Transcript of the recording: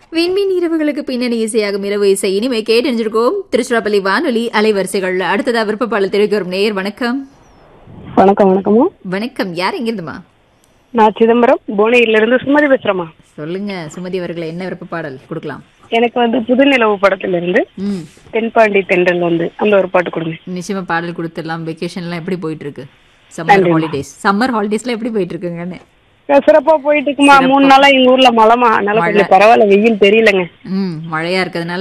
விண்மீன் இரவுகளுக்கு பின்னணி இசையாகும் இரவு இசை இனிமே கேட்டறிஞ்சிருக்கோம் திருச்சிராப்பள்ளி வானொலி அலைவரிசைகள் அடுத்ததா விருப்பப்பாளர் தெரிவிக்க வரும் நேயர் வணக்கம் வணக்கம் வணக்கம்மா வணக்கம் யார் எங்கிருந்துமா நான் சிதம்பரம் புவனகிரில இருந்து சுமதி பேசுறேம்மா சொல்லுங்க சுமதி அவர்களை என்ன விருப்ப பாடல் கொடுக்கலாம் எனக்கு வந்து புதுநிலவு படத்துல இருந்து ம் தென்பாண்டி தென்றல் வந்து அந்த ஒரு பாட்டு கொடுங்க நிச்சயமா பாடல் கொடுத்துடலாம் வெக்கேஷன்லாம் எப்படி போயிட்டு இருக்கு சம்மர் ஹாலிடேஸ் சம்மர் ஹாலிடேஸ்ல எப்படி போயிட்டு இருக்குங்கன்னு சிறப்பா போயிட்டு இருக்குமா மூணு நாளா எங்க ஊர்ல மழைமா அதனால கொஞ்சம் பரவாயில்ல வெயில் தெரியலங்க ம் மழையா இருக்கிறதுனால